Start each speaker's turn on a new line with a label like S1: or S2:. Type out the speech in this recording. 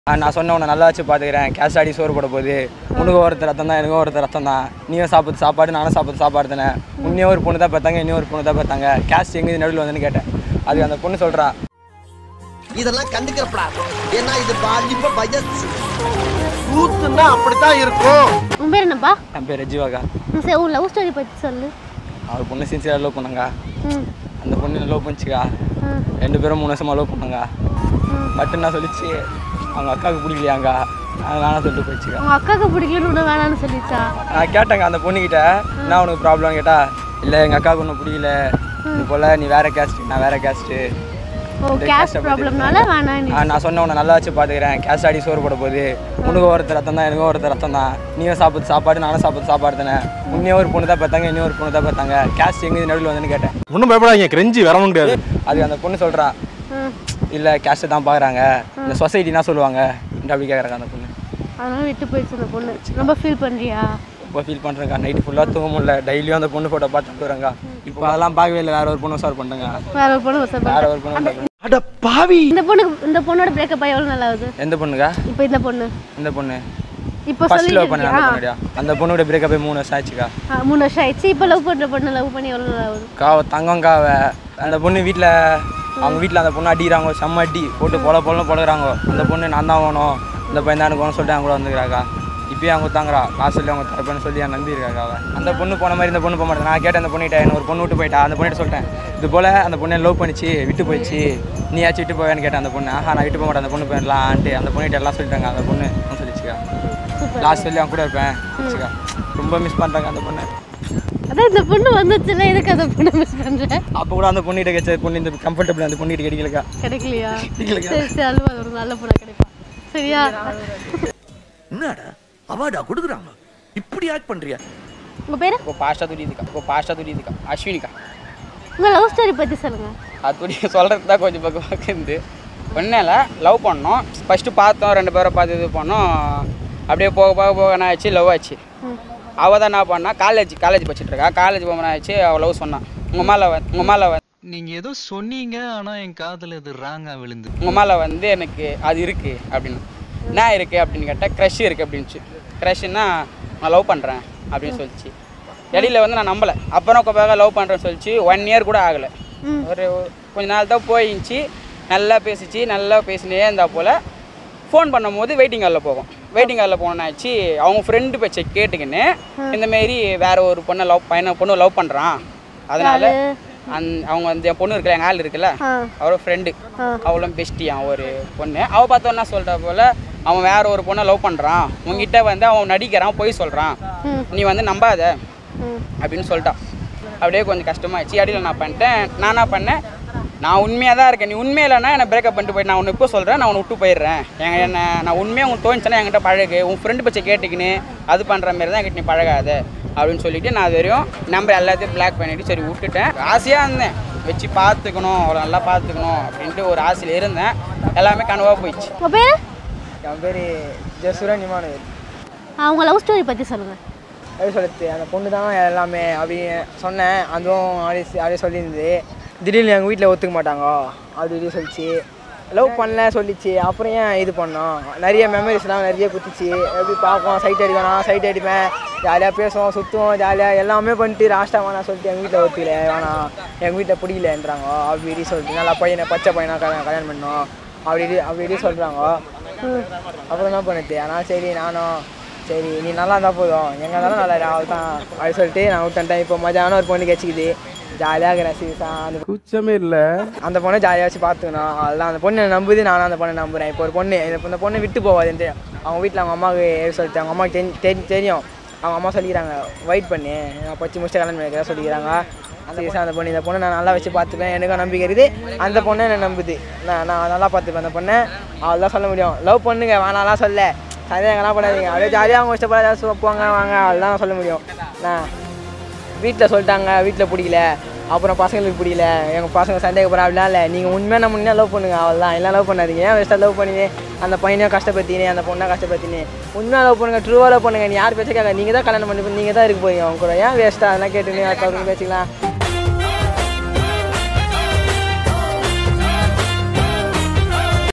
S1: ஆ, நான் சொன்ன உன்னை நல்லா வச்சு பார்த்துக்கிறேன் கேஸ் அடி சோறு போட போகுது உனக்கு ஒருத்தர் ரத்தம் தான் எனக்கு ஒருத்தர் ரத்தம் தான் நீயும் சாப்பிட்டு சாப்பாடு நானும் சாப்பிட்டு சாப்பாடு தானே இன்னும் ஒரு பொண்ணு தான் பார்த்தாங்க இன்னும் ஒரு பொண்ணு தான் பார்த்தாங்க கேஸ் எங்கே நடுவில் வந்துன்னு கேட்டேன் அதுக்கு அந்த பொண்ணு சொல்கிறா
S2: இதெல்லாம் கண்டுக்கிறப்படாது ஏன்னா இது பாதிப்ப வயசு கூத்துன்னா அப்படித்தான் இருக்கும்
S3: உன் பேர் என்னப்பா
S1: என் பேர் ஜீவாக்கா
S3: ம், சரி உன் லவ் ஸ்டோரி பற்றி சொல்லு
S1: அவர் பொண்ணு சின்சியராக லவ் பண்ணாங்க
S3: ம்
S1: அந்த பொண்ணு லவ் பண்ணிச்சுக்கா
S3: ம்
S1: ரெண்டு பேரும் மூணு வருஷமாக லவ் பண்ணாங்க பட் என்ன சொல்லிச்சு அவங்க அக்காவுக்கு பிடிக்கலையாங்க அதனால சொல்லிட்டு போயிடுச்சுக்கா
S3: உங்கள் அக்காவுக்கு பிடிக்கலன்னு உன்னை வேணான்னு சொல்லிச்சா
S1: நான் கேட்டேங்க அந்த பொண்ணுக்கிட்ட என்ன உனக்கு ப்ராப்ளம் கேட்டா இல்லை எங்கள் அக்காவுக்கு ஒன்றும் பிடிக்கல இது போல் நீ வேற கேஸ்ட் நான் வேற கேஸ்ட்டு
S3: ஓ கேஸ் ப்ராப்ளம்னால வேணாம் நீ
S1: நான் சொன்ன உன்னை நல்லா வச்சு பார்த்துக்கிறேன் கேஸ் அடி சோறு போட போகுது உனக்கு ஒருத்தர் ரத்தம் தான் எனக்கு ஒருத்தர் ரத்தம் தான் நீயும் சாப்பிட்டு சாப்பாடு நானும் சாப்பிட்டு சாப்பாடு தானே இன்னும் ஒரு பொண்ணு தான் பார்த்தாங்க இன்னும் ஒரு பொண்ணு தான் பார்த்தாங்க கேஸ் எங்கே நடுவில் வந்துன்னு கேட்டேன்
S4: ஒன்றும் பயப்படாதீங்க கிரெஞ்சி வரவும் கிடையாது
S1: அதுக்கு அந்த பொண்ணு சொல்கிறா
S3: ம்
S1: இல்லை கேஸ்ட்டை தான் பார்க்குறாங்க இந்த சொசைட்டினா சொல்லுவாங்க அப்படி கேட்குறாங்க அந்த பொண்ணு
S3: அதனால விட்டு போயிடுச்சு அந்த பொண்ணு ரொம்ப ஃபீல் பண்ணுறியா
S1: ரொம்ப ஃபீல் பண்ணுறேங்க நைட்டு ஃபுல்லாக தூங்க முடியல டெய்லியும் அந்த பொண்ணு ஃபோட்டோ பார்த்துட்டு வரேங்க இப்போ அதெல்லாம் பார்க்கவே இல்லை வேற ஒரு பொண்ணு சார் பண்ணுங்க
S3: வேற ஒரு பொண்ணு வசதி
S1: வேற ஒரு பொண்ணு
S2: அட பாவி
S3: இந்த பொண்ணுக்கு இந்த பொண்ணோட பிரேக்கப் ஆகி எவ்வளோ நல்லா ஆகுது
S1: எந்த பொண்ணுங்க
S3: இப்போ இந்த பொண்ணு
S1: இந்த பொண்ணு
S3: இப்போ
S1: ஃபர்ஸ்ட் லவ் பண்ண
S3: சொல்லிட்டு
S1: அந்த பொண்ணுடியா அந்த பொண்ணோட பிரேக்கப் மூணு வருஷம் ஆச்சுக்கா
S3: ஆ, மூணு வருஷம் ஆயிடுச்சு இப்போ லவ் பண்ணுற பொண்ணு லவ் பண்ணி எவ்வளோ நல்லா ஆகுது
S1: காவ தங்கங்காவ அந்த பொண்ணு வீட்டில் அவங்க வீட்டில் அந்த பொண்ணு அடிக்கிறாங்க செம்ம அடி போட்டு பொல பொலன்னு பொழுகிறாங்க அந்த பொண்ணு நான் தான் வேணும் இந்த பையன் தான் எனக்கு வேணும்னு சொல்லிட்டு அவங்க கூட வந்துக்கிறாக்கா இப்பயும் அவங்க தாங்குறா காசு சொல்லி அவங்க தரப்பேன்னு சொல்லி நான் நம்பியிருக்காக்கா அவ அந்த பொண்ணு போன மாதிரி இந்த பொண்ணு போக மாட்டேன் நான் கேட்டேன் அந்த பொண்ணுகிட்ட என்ன ஒரு பொண்ணு விட்டு போயிட்டா அந்த பொண்ணுகிட்ட சொல்லிட்டேன் இது போல் அந்த பொண்ணை லவ் பண்ணிச்சு விட்டு போயிடுச்சு நீ ஆச்சு விட்டு போவேன்னு கேட்டேன் அந்த பொண்ணு ஆஹா நான் விட்டு போக மாட்டேன் அந்த பொண்ணு போயிடலான்ட்டு அந்த பொண்ணுகிட்ட எல்லாம் சொல்லிட்டாங்க அந்த பொண்ணு சொல்லிச்சுக்கா லாஸ்ட் சொல்லி அவங்க கூட இருப்பேன் சொல்லிச்சுக்கா ரொம்ப மிஸ் பண்ணுறாங்க அந்த பொண்ணை
S3: அதான் இந்த பொண்ணு வந்துச்சுல எதுக்கு அந்த பொண்ணு மிஸ் பண்ணுறேன்
S1: அப்போ கூட அந்த பொண்ணுகிட்ட கிடைச்ச பொண்ணு இந்த கம்ஃபர்டபுள் அந்த பொண்ணுகிட்ட கிடைக்கலக்கா
S3: கிடைக்கலையா
S1: கிடைக்கலக்கா
S3: சரி சரி அழுவா ஒரு நல்ல பொண்ணா கிடைப்பா சரியா
S2: என்னடா அவார்டா கொடுக்குறாங்க இப்படி ஆக்ட் பண்றியா
S3: உங்க பேரு
S5: இப்போ பாஸ்டா துடிதுக்கா இப்போ பாஸ்டா துடிதுக்கா அஸ்வினிக்கா
S3: உங்க லவ் ஸ்டோரி பத்தி சொல்லுங்க
S5: அது துடி சொல்கிறது தான் கொஞ்சம் பக்கம் பக்கந்து ஒன்றும் இல்லை லவ் பண்ணோம் ஃபஸ்ட்டு பார்த்தோம் ரெண்டு பேரை பார்த்து இது பண்ணோம் அப்படியே போக போக போக என்ன ஆச்சு லவ் ஆச்சு அவள் தான் என்ன பண்ணா காலேஜ் காலேஜ் படிச்சுட்டு இருக்கா காலேஜ் போக ஆச்சு அவள் லவ் சொன்னான் உங்கள் மேலே வந்து உங்கள் மேலே வந்து
S6: நீங்க ஏதோ சொன்னீங்க ஆனா என் காதுல இது ராங்கா விழுந்து
S5: உங்கள் மேலே வந்து எனக்கு அது இருக்குது அப்படின்னு என்ன இருக்குது அப்படின்னு கேட்டால் க்ரஷ் இருக்குது அப்படின்ச்சு க்ரஷ்னா நான் லவ் பண்ணுறேன் அப்படின்னு சொல்லிச்சு இடையில வந்து நான் நம்பலை அப்புறம் கொஞ்சம் லவ் பண்ணுறேன்னு சொல்லிச்சு ஒன் இயர் கூட ஆகலை ஒரு கொஞ்ச நாள் தான் போயிடுச்சு நல்லா பேசிச்சு நல்லா பேசினே இருந்தா போல் ஃபோன் பண்ணும்போது வெயிட்டிங் ஹாலில் போகும் வெயிட்டிங் ஹாலில் போனாச்சு அவங்க ஃப்ரெண்டு பேச்சை கேட்டுக்கின்னு இந்தமாரி வேற ஒரு பொண்ணை லவ் பையனை பொண்ணு லவ் பண்ணுறான் அதனால அந் அவங்க வந்து என் பொண்ணு இருக்குல்ல எங்கள் ஆள் இருக்குல்ல அவரோட ஃப்ரெண்டு அவளும் பெஸ்டியான் ஒரு பொண்ணு அவள் பார்த்தோன்னா சொல்கிற போல் அவன் வேற ஒரு பொண்ணை லவ் பண்ணுறான் உங்ககிட்ட வந்து அவன் நடிக்கிறான் பொய் சொல்கிறான் நீ வந்து நம்பாத அப்படின்னு சொல்லிட்டான் அப்படியே கொஞ்சம் கஷ்டமாயிடுச்சு அடியில் நான் பண்ணிட்டேன் நான் என்ன பண்ணேன் நான் உண்மையாக தான் இருக்கேன் நீ உண்மையாக இல்லைன்னா என்னை பிரேக்கப் பண்ணிட்டு போயிட்டு நான் உன்னை இப்போ சொல்கிறேன் நான் உன்னை விட்டு போயிடுறேன் எங்க என்ன நான் உண்மையாக உங்களுக்கு தோணுச்சுன்னா என்கிட்ட பழகு உன் ஃப்ரெண்டு பச்சை கேட்டுக்கின்னு அது பண்ணுற மாதிரி தான் என்கிட்ட நீ பழகாத அப்படின்னு சொல்லிட்டு நான் அது வரையும் நம்பர் எல்லாத்தையும் பிளாக் பண்ணிட்டு சரி விட்டுட்டேன் ஆசையாக இருந்தேன் வச்சு பார்த்துக்கணும் அவளை நல்லா பார்த்துக்கணும் அப்படின்ட்டு ஒரு ஆசையில் இருந்தேன் எல்லாமே கனவாக போயிடுச்சு
S3: உங்க பேரு
S1: என் பேர் ஜசுரன் இமானுவேல்
S3: அவங்க லவ் ஸ்டோரி பத்தி சொல்லுங்க
S1: எப்படி சொல்லுது அந்த பொண்ணு தான் எல்லாமே அப்படி சொன்னேன் அதுவும் அப்படியே அப்படியே சொல்லியிருந்தது திடீர்னு எங்கள் வீட்டில் ஒத்துக்க மாட்டாங்க அப்படி இப்படி சொல்லிச்சு லவ் பண்ணல சொல்லிச்சு அப்புறம் ஏன் இது பண்ணோம் நிறைய மெமரிஸ்லாம் நிறைய குத்துச்சு எப்படி பார்ப்போம் சைட் அடிப்பேன் நான் சைட் அடிப்பேன் ஜாலியாக பேசுவோம் சுற்றுவோம் ஜாலியாக எல்லாமே பண்ணிட்டு லாஸ்ட்டாக வேணாம் சொல்லிட்டு எங்கள் வீட்டில் ஒத்துக்கல வேணாம் எங்கள் வீட்டில் பிடிக்கலன்றாங்க அப்படி இப்படி சொல்லிட்டு நல்லா பையனை பச்சை பையனா கல்யாணம் கல்யாணம் பண்ணோம் அப்படி இப்படி அப்படி இப்படி சொல்கிறாங்க அப்புறம் என்ன பண்ணுது ஆனால் சரி நானும் சரி நீ நல்லா இருந்தால் போதும் எங்கே இருந்தாலும் நல்லா இரு, அவள் தான் அப்படி சொல்லிட்டு நான் விட்டுட்டேன் இப்போ மஜான ஒரு பொண்ணு கிடச்சிக்குது ஜாலியாக இருக்கிறேன் சீரியஸா அந்த
S4: கூச்சமே இல்லை
S1: அந்த பொண்ணை ஜாலியாக வச்சு பார்த்துக்கணும் அதெல்லாம் அந்த பொண்ணு என்னை நம்புது நானும் அந்த பொண்ணை நம்புகிறேன் இப்போ ஒரு பொண்ணு இந்த- இந்த பொண்ணு விட்டு போவாதுன்ட்டு அவங்க வீட்டில் அவங்க அம்மாவுக்கு எப்படி சொல்லிட்டு அவங்க அம்மாவுக்கு தெரி- தெரி- தெரியும் அவங்க அம்மா சொல்லிக்கிறாங்க வெயிட் பண்ணி நான் பச்சு முடிச்சு கல்யாணம் பண்ணிக்கிறேன் சொல்லிக்கிறாங்க சீரியஸாக அந்த பொண்ணு இந்த பொண்ணை நான் நல்லா வச்சு பார்த்துப்பேன் எனக்கும் நம்பிக்கை இருக்குது அந்த பொண்ணை என்னை நம்புது நான் நான் நல்லா பார்த்துப்பேன் அந்த பொண்ணை அவள் தான் சொல்ல முடியும் லவ் பண்ணுங்க வேணாலாம் சொல்ல சந்தேகம்லாம் பண்ணாதீங்க அப்படியே ஜாலியாக அவங்க இஷ்டப்பட போங்க வாங்க அதெல்லாம் சொல்ல முடியும் நான் வீட்டில் சொல்லிட்டாங்க வீட்டில் பிடிக்கல அப்புறம் பசங்களுக்கு பிடிக்கல எங்கள் பசங்க சந்தேகப்படுற அப்படிலாம் இல்லை நீங்கள் உண்மையாக நம்ம உண்மையாக லவ் பண்ணுங்க அவ்வளோதான் எல்லாம் லவ் பண்ணாதீங்க ஏன் வேஸ்ட்டாக லவ் பண்ணி அந்த பையனையும் கஷ்டப்படுத்தினே அந்த பொண்ணை கஷ்டப்படுத்தினே உண்மையாக லவ் பண்ணுங்க ட்ரூவாக லவ் பண்ணுங்க நீ யார் பேச்ச கேட்க நீங்கள் தான் கல்யாணம் பண்ணி நீங்கள் தான் இருக்க போறீங்க அவங்க கூட ஏன் வேஸ்ட்டாக அதெல்லாம் கேட்டுன்னு பேசிக்கலாம்